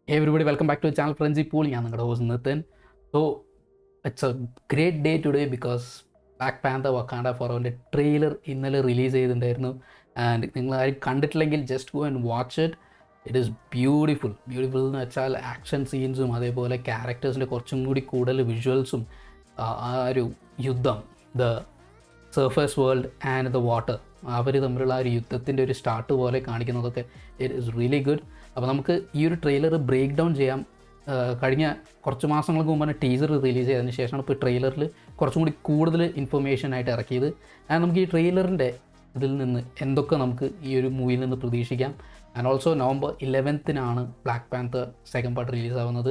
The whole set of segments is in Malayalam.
everybody welcome back to the channel frenzy pool ഞാൻ നിങ്ങളുടെ host Nithin so it's a great day today because Black Panther Wakanda ഫോറോൻ്റെ ട്രെയിലർ ഇന്നലെ റിലീസ് ചെയ്തിട്ടുണ്ടായിരുന്നു ആൻഡ് നിങ്ങൾ ആരും കണ്ടിട്ടില്ലെങ്കിൽ just go and watch it it is beautiful beautiful എന്ന് വെച്ചാൽ ആക്ഷൻ സീൻസും അതേപോലെ ക്യാരക്ടേഴ്സിൻ്റെ കുറച്ചും കൂടി കൂടുതൽ വിഷ്വൽസും ആ ഒരു യുദ്ധം the surface world and the water അവർ തമ്മിലുള്ള ആ ഒരു യുദ്ധത്തിൻ്റെ ഒരു സ്റ്റാർട്ട് പോലെ കാണിക്കുന്നതൊക്കെ ഇറ്റ് ഇസ് റിയലി ഗുഡ് അപ്പോൾ നമുക്ക് ഈ ഒരു ട്രെയിലർ ബ്രേക്ക് ഡൗൺ ചെയ്യാം ആ, കഴിഞ്ഞ കുറച്ച് മാസങ്ങൾക്ക് മുമ്പാണ് ടീസർ റിലീസ് ചെയ്തതിന് ശേഷമാണ് ഇപ്പോൾ ട്രെയിലറിൽ കുറച്ചും കൂടി കൂടുതൽ ഇൻഫർമേഷൻ ആയിട്ട് ഇറക്കിയത് ആൻഡ് നമുക്ക് ഈ ട്രെയിലറിൻ്റെ ഇതിൽ നിന്ന് എന്തൊക്കെ നമുക്ക് ഈ ഒരു മൂവിയിൽ നിന്ന് പ്രതീക്ഷിക്കാം ആൻഡ് ഓൾസോ നവംബർ ഇലവൻത്തിനാണ് Black Panther second part release ആവുന്നത്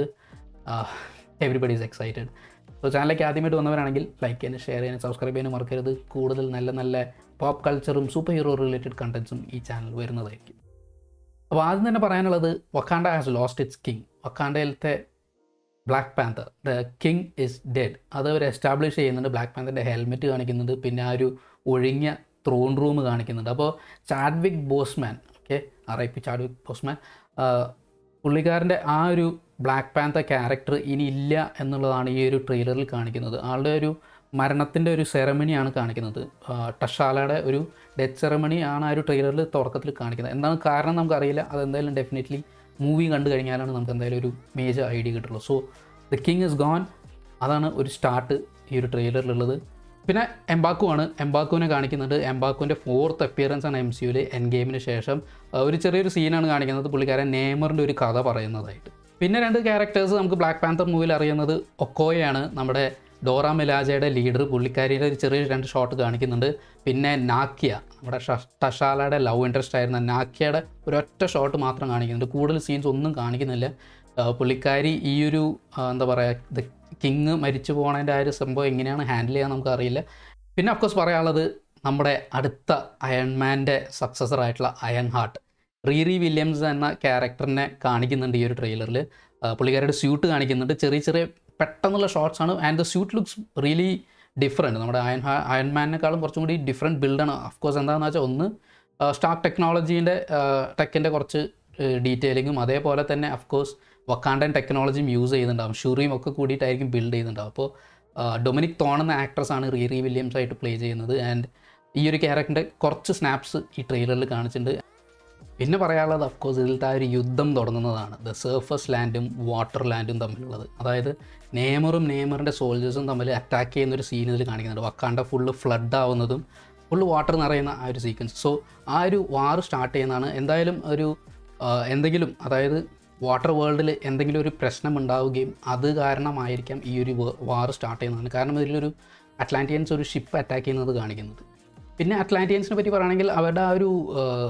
എവറിബഡി ഈസ് എക്സൈറ്റഡ് സോ ചാനലിലേക്ക് ആദ്യമായിട്ട് വന്നവരാണെങ്കിൽ ലൈക്ക് ചെയ്യാനും ഷെയർ ചെയ്യാനും സബ്സ്ക്രൈബ് ചെയ്യാനും മറക്കരുത് കൂടുതൽ നല്ല നല്ല പോപ്പ് കൾച്ചറും സൂപ്പർ ഹീറോ റിലേറ്റഡ് കണ്ടൻസും ഈ ചാനൽ വരുന്നതായിരിക്കും അപ്പോൾ ആദ്യം തന്നെ പറയാനുള്ളത് Wakanda has lost its king വക്കാണ്ടയിലത്തെ Black Panther the king is dead അത് അവർ എസ്റ്റാബ്ലിഷ് ചെയ്യുന്നുണ്ട് ബ്ലാക്ക് പാന്തറിൻ്റെ ഹെൽമെറ്റ് കാണിക്കുന്നുണ്ട് പിന്നെ ആ ഒരു ഒഴിഞ്ഞ ത്രോൺ റൂം കാണിക്കുന്നുണ്ട് അപ്പോൾ Chadwick Boseman okay R I P Chadwick Boseman പുള്ളിക്കാരൻ്റെ ആ ഒരു ബ്ലാക്ക് പാന്ത ക്യാരക്ടർ ഇനി ഇല്ല എന്നുള്ളതാണ് ഈ ഒരു ട്രെയിലറിൽ കാണിക്കുന്നത് ആളുടെ ഒരു മരണത്തിൻ്റെ ഒരു സെറമണിയാണ് കാണിക്കുന്നത് ആ, ടഷാലയുടെ ഒരു ഡെത്ത് സെറമണി ആണ് ആ ഒരു ട്രെയിലറിൽ തുടക്കത്തിൽ കാണിക്കുന്നത് എന്താണ് കാരണം നമുക്കറിയില്ല അതെന്തായാലും ഡെഫിനറ്റ്ലി മൂവി കണ്ടു കഴിഞ്ഞാലാണ് നമുക്ക് എന്തായാലും ഒരു മേജർ ഐഡിയ കിട്ടുള്ളൂ so the king is gone അതാണ് ഒരു സ്റ്റാർട്ട് ഈ ഒരു ട്രെയിലറിലുള്ളത് പിന്നെ എംബാക്കു ആണ് എംബാക്കുവിനെ കാണിക്കുന്നുണ്ട് എംബാക്കുവിൻ്റെ ഫോർത്ത് അപ്പിയറൻസ് ആണ് എം സി യുവിൽ എൻ ഗെയിമിന് ശേഷം ആ, ഒരു ചെറിയൊരു സീനാണ് കാണിക്കുന്നത് പുള്ളിക്കാരൻ നേമറിൻ്റെ ഒരു കഥ പറയുന്നതായിട്ട് പിന്നെ രണ്ട് ക്യാരക്ടേഴ്സ് നമുക്ക് ബ്ലാക്ക് പാന്തർ മൂവിയിൽ അറിയുന്നത് ഒക്കോയാണ് നമ്മുടെ ഡോറ മിലാജയുടെ ലീഡർ പുള്ളിക്കാരിയുടെ ഒരു ചെറിയ രണ്ട് ഷോട്ട് കാണിക്കുന്നുണ്ട് പിന്നെ നാക്കിയ നമ്മുടെ ഷ- ടഷാലയുടെ ലവ് ഇൻട്രസ്റ്റ് ആയിരുന്ന നാക്കിയയുടെ ഒരൊറ്റ ഷോട്ട് മാത്രം കാണിക്കുന്നുണ്ട് കൂടുതൽ സീൻസ് ഒന്നും കാണിക്കുന്നില്ല ആ, പുള്ളിക്കാരി ഈ ഒരു ആ, എന്താ പറയുക ദ കിങ് മരിച്ചു പോകണതിൻ്റെ ആ ഒരു സംഭവം എങ്ങനെയാണ് ഹാൻഡിൽ ചെയ്യാൻ നമുക്കറിയില്ല പിന്നെ അഫ്കോഴ്സ് പറയാനുള്ളത് നമ്മുടെ അടുത്ത അയൺമാൻ്റെ സക്സസർ ആയിട്ടുള്ള അയൺ ഹാർട്ട് റീറി വില്യംസ് എന്ന ക്യാരക്ടറിനെ കാണിക്കുന്നുണ്ട് ഈ ഒരു ട്രെയിലറിൽ പുള്ളിക്കാരുടെ സ്യൂട്ട് കാണിക്കുന്നുണ്ട് ചെറിയ ചെറിയ പെട്ടെന്നുള്ള ഷോർട്സ് ആണ് and the suit looks really different നമ്മുടെ അയൺ അയൺമാനേക്കാളും കുറച്ചും കൂടി ഡിഫറെൻറ്റ് ബിൽഡാണ് അഫ്കോഴ്സ് എന്താണെന്ന് വെച്ചാൽ ഒന്ന് സ്റ്റാർക്ക് ടെക്നോളജീൻ്റെ ടെക്കിൻ്റെ കുറച്ച് ഡീറ്റെയിലിങ്ങും അതേപോലെ തന്നെ അഫ്കോഴ്സ് വക്കാണ്ടൻ ടെക്നോളജിയും യൂസ് ചെയ്യുന്നുണ്ടാവും ഷുറിയും ഒക്കെ കൂടിയിട്ടായിരിക്കും ബിൽഡ് ചെയ്യുന്നുണ്ടാവും അപ്പോൾ ഡൊമിനിക് തോൺ എന്ന ആക്ട്രസ് ആണ് റീറി വില്യംസ് ആയിട്ട് പ്ലേ ചെയ്യുന്നത് ആൻഡ് ഈ ഒരു ക്യാരക്ടറിൻ്റെ കുറച്ച് സ്നാപ്സ് ഈ ട്രെയിലറിൽ കാണിച്ചിട്ടുണ്ട് പിന്നെ പറയാനുള്ളത് അഫ്കോഴ്സ് ഇതിലത്തെ ആ ഒരു യുദ്ധം തുടങ്ങുന്നതാണ് ദ സർഫസ് ലാൻഡും വാട്ടർ ലാൻഡും തമ്മിലുള്ളത് അതായത് നേമറും നേമറിൻ്റെ സോൾജേഴ്സും തമ്മിൽ അറ്റാക്ക് ചെയ്യുന്ന ഒരു സീൻ ഇതിൽ കാണിക്കുന്നുണ്ട് വക്കാണ്ട ഫുള്ള് ഫ്ലഡ് ആവുന്നതും ഫുള്ള് വാട്ടർ നിറയുന്ന ആ ഒരു സീക്വൻസ് സോ ആ ഒരു വാർ സ്റ്റാർട്ട് ചെയ്യുന്നതാണ് എന്തായാലും ഒരു ആ, എന്തെങ്കിലും അതായത് വാട്ടർ വേൾഡിൽ എന്തെങ്കിലും ഒരു പ്രശ്നം ഉണ്ടാവുകയും അത് കാരണമായിരിക്കാം ഈ ഒരു വാർ സ്റ്റാർട്ട് ചെയ്യുന്നതാണ് കാരണം ഇതിലൊരു അറ്റ്ലാന്റിയൻസ് ഒരു ഷിപ്പ് അറ്റാക്ക് ചെയ്യുന്നത് കാണിക്കുന്നത് പിന്നെ അറ്റ്ലാന്റിയൻസിനെ പറ്റി പറയുകയാണെങ്കിൽ അവരുടെ ആ ഒരു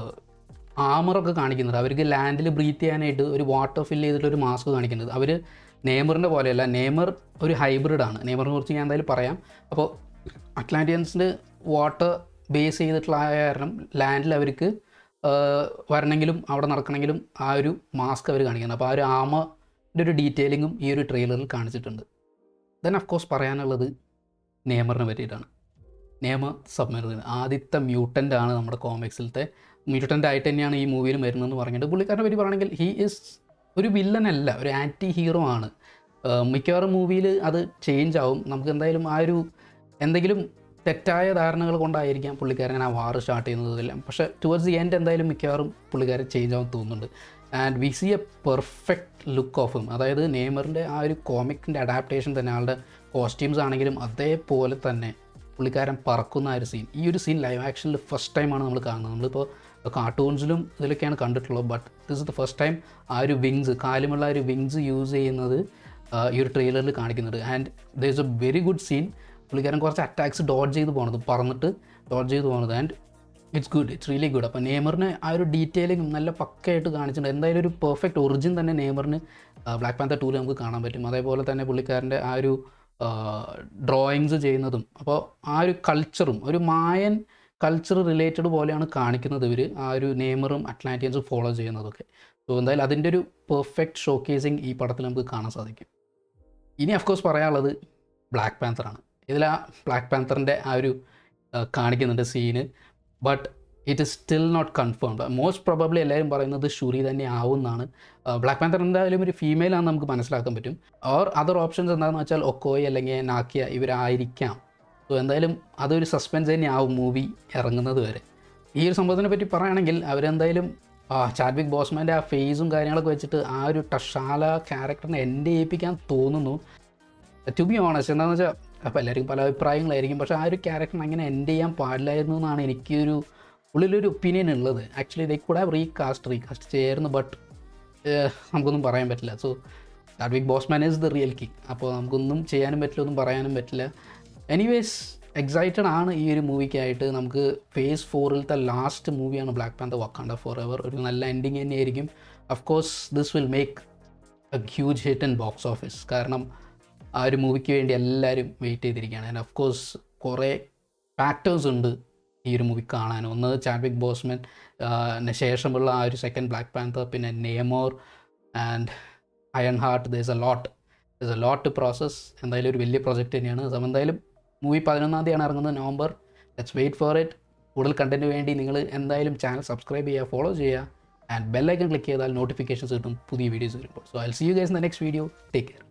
ആമറൊക്കെ കാണിക്കുന്നുണ്ട് അവർക്ക് ലാൻഡിൽ ബ്രീത്ത് ചെയ്യാനായിട്ട് ഒരു വാട്ടർ ഫിൽ ചെയ്തിട്ട് ഒരു മാസ്ക് കാണിക്കുന്നത് അവർ നേമറിൻ്റെ പോലെയല്ല നേമർ ഒരു ഹൈബ്രിഡ് ആണ് നേമറിനെ കുറിച്ച് ഞാൻ എന്തായാലും പറയാം അപ്പോൾ അറ്റ്ലാന്റിയൻസിന് വാട്ടർ ബേസ് ചെയ്തിട്ടുള്ള ആയ കാരണം ലാൻഡിൽ അവർക്ക് ആ, വരണമെങ്കിലും അവിടെ നടക്കണമെങ്കിലും ആ ഒരു മാസ്ക് അവർ കാണിക്കുന്നത് അപ്പോൾ ആ ഒരു ആമയുടെ ഒരു ഡീറ്റെയിലിങ്ങും ഈ ഒരു ട്രെയിലറിൽ കാണിച്ചിട്ടുണ്ട് ദെൻ ഓഫ് കോഴ്സ് പറയാനുള്ളത് നേമറിനെ പറ്റിയിട്ടാണ് നിയമ സബ്മറീൻ ആദ്യത്തെ മ്യൂട്ടൻ്റ് ആണ് നമ്മുടെ കോമിക്സിലത്തെ മ്യൂട്ടൻ്റ് ആയിട്ട് തന്നെയാണ് ഈ മൂവിയിൽ വരുന്നതെന്ന് പറഞ്ഞിട്ട് പുള്ളിക്കാരനെ പറ്റി പറയുകയാണെങ്കിൽ ഹീ ഇസ് ഒരു വില്ലൻ അല്ല ഒരു ആൻറ്റി ഹീറോ ആണ് ആഹ് മിക്കവാറും മൂവിയിൽ അത് ചേഞ്ച് ആവും നമുക്ക് എന്തായാലും ആ ഒരു എന്തെങ്കിലും തെറ്റായ ധാരണകൾ കൊണ്ടായിരിക്കാം പുള്ളിക്കാരൻ ആ വാർ സ്റ്റാർട്ട് ചെയ്യുന്നതെല്ലാം പക്ഷേ ടുവേർഡ്സ് ദി എൻഡ് എന്തായാലും മിക്കവാറും പുള്ളിക്കാരൻ ചേഞ്ച് ആവും തോന്നുന്നുണ്ട് and we see a perfect look of him അതായത് നെയ്മറിൻ്റെ ആ ഒരു കോമിക്കിൻ്റെ അഡാപ്റ്റേഷൻ തന്നെ ആളുടെ കോസ്റ്റ്യൂംസ് ആണെങ്കിലും അതേപോലെ തന്നെ പുള്ളിക്കാരൻ പറക്കുന്ന ആ ഒരു സീൻ ഈ ഒരു സീൻ ലൈവ് ആക്ഷനിൽ ഫസ്റ്റ് ടൈമാണ് നമ്മൾ കാണുന്നത് നമ്മളിപ്പോൾ കാർട്ടൂൺസിലും ഇതിലൊക്കെയാണ് കണ്ടിട്ടുള്ളത് but this is the first time ആ ഒരു വിങ്സ് കാലുമുള്ള ആ ഒരു വിങ്സ് യൂസ് ചെയ്യുന്നത് ആ, ഈ ഒരു ട്രെയിലറിൽ കാണിക്കുന്നുണ്ട് and there is a very good scene പുള്ളിക്കാരൻ കുറച്ച് അറ്റാക്സ് ഡോഡ് ചെയ്ത് പോകുന്നത് പറന്നിട്ട് ഡോഡ് ചെയ്ത് പോകുന്നത് and it's good it's really good അപ്പോൾ നെയ്മറിന് ആ ഒരു ഡീറ്റെയിലിംഗ് നല്ല പക്കയായിട്ട് കാണിച്ചിട്ടുണ്ട് എന്തായാലും ഒരു പെർഫെക്റ്റ് ഒറിജിൻ തന്നെ നെയ്മറിന് ബ്ലാക്ക് പാന്തർ ടൂല് നമുക്ക് കാണാൻ പറ്റും അതേപോലെ തന്നെ പുള്ളിക്കാരൻ്റെ ആ ഒരു ഡ്രോയിങ്സ് ചെയ്യുന്നതും അപ്പോൾ ആ ഒരു കൾച്ചറും ഒരു മായൻ കൾച്ചർ റിലേറ്റഡ് പോലെയാണ് കാണിക്കുന്നത് ഇവർ ആ ഒരു നെയ്മറും അറ്റ്ലാന്റിയൻസും ഫോളോ ചെയ്യുന്നതൊക്കെ സോ എന്തായാലും അതിൻ്റെ ഒരു പെർഫെക്റ്റ് ഷോക്കേസിങ് ഈ പടത്തിൽ നമുക്ക് കാണാൻ സാധിക്കും ഇനി അഫ്കോഴ്സ് പറയാനുള്ളത് ബ്ലാക്ക് പാന്തറാണ് ഇതിൽ ആ ബ്ലാക്ക് പാന്തറിൻ്റെ ആ ഒരു ആ, കാണിക്കുന്നുണ്ട് scene but it is still not confirmed most probably എല്ലാവരും പറയുന്നത് ഷുറി തന്നെ ആവുമെന്നാണ് ബ്ലാക്ക് പാന്തർ എന്തായാലും ഒരു ഫീമെയിൽ ആണെന്ന് നമുക്ക് മനസ്സിലാക്കാൻ പറ്റും ഓർ അതർ ഓപ്ഷൻസ് എന്താണെന്ന് വെച്ചാൽ ഒക്കോയ് അല്ലെങ്കിൽ നാക്കിയ ഇവരായിരിക്കാം സോ എന്തായാലും അതൊരു സസ്പെൻസ് തന്നെ ആവും മൂവി ഇറങ്ങുന്നത് വരെ ഈ ഒരു സംഭവത്തിനെ പറ്റി പറയുകയാണെങ്കിൽ അവരെന്തായാലും ചാഡ്വിക് ബോസ്മാൻ്റെ ആ ഫേസും കാര്യങ്ങളൊക്കെ വെച്ചിട്ട് ആ ഒരു ടഷാല ക്യാരക്ടറിനെ എൻ്റെ ഏൽപ്പിക്കാൻ തോന്നുന്നു ടു ബി ഓണസ്റ്റ് എന്താണെന്ന് വെച്ചാൽ അപ്പോൾ എല്ലാവർക്കും പല അഭിപ്രായങ്ങളായിരിക്കും പക്ഷേ ആ ഒരു ക്യാരക്ടറിനെ അങ്ങനെ എൻഡ് ചെയ്യാൻ പാടില്ലായിരുന്നു എന്നാണ് എനിക്കൊരു ഉള്ളിലൊരു ഒപ്പീനിയൻ ഉള്ളത് ആക്ച്വലി ഇതേ കൂടെ റീകാസ്റ്റ് റീകാസ്റ്റ് ചെയ്യായിരുന്നു ബട്ട് നമുക്കൊന്നും പറയാൻ പറ്റില്ല so Chadwick Boseman is the real king അപ്പോൾ നമുക്കൊന്നും ചെയ്യാനും പറ്റില്ല ഒന്നും പറയാനും പറ്റില്ല എനിവേസ് എക്സൈറ്റഡ് ആണ് ഈ ഒരു മൂവിക്കായിട്ട് നമുക്ക് ഫേസ് ഫോറിലത്തെ ലാസ്റ്റ് മൂവിയാണ് Black Panther Wakanda forever ഒരു നല്ല എൻഡിങ് തന്നെയായിരിക്കും of course this will make a huge hit in box office കാരണം ആ ഒരു മൂവിക്ക് വേണ്ടി എല്ലാവരും വെയിറ്റ് ചെയ്തിരിക്കുകയാണ് ആൻഡ് ഓഫ് കോഴ്സ് കുറേ ഫാക്ടേഴ്സ് ഉണ്ട് ഈ ഒരു മൂവി കാണാൻ ഒന്ന് ചാഡ്വിക് ബോസ്മൻ ശേഷമുള്ള ആ ഒരു സെക്കൻഡ് ബ്ലാക്ക് പാന്തർ പിന്നെ Namor and Iron Heart there's a lot there's a lot process എന്തായാലും ഒരു വലിയ പ്രോജക്റ്റ് തന്നെയാണ് അപ്പം എന്തായാലും മൂവി പതിനൊന്നാം തീയതിയാണ് ഇറങ്ങുന്നത് November let's wait for it കൂടുതൽ കണ്ടൻറ്റ് വേണ്ടി നിങ്ങൾ എന്തായാലും ചാനൽ സബ്സ്ക്രൈബ് ചെയ്യുക ഫോളോ ചെയ്യുക ആൻഡ് ബെല്ലൈക്കൺ ക്ലിക്ക് ചെയ്താൽ നോട്ടിഫിക്കേഷൻസ് കിട്ടും പുതിയ വീഡിയോസ് വരുമ്പോൾ so I see you guys in the next video take care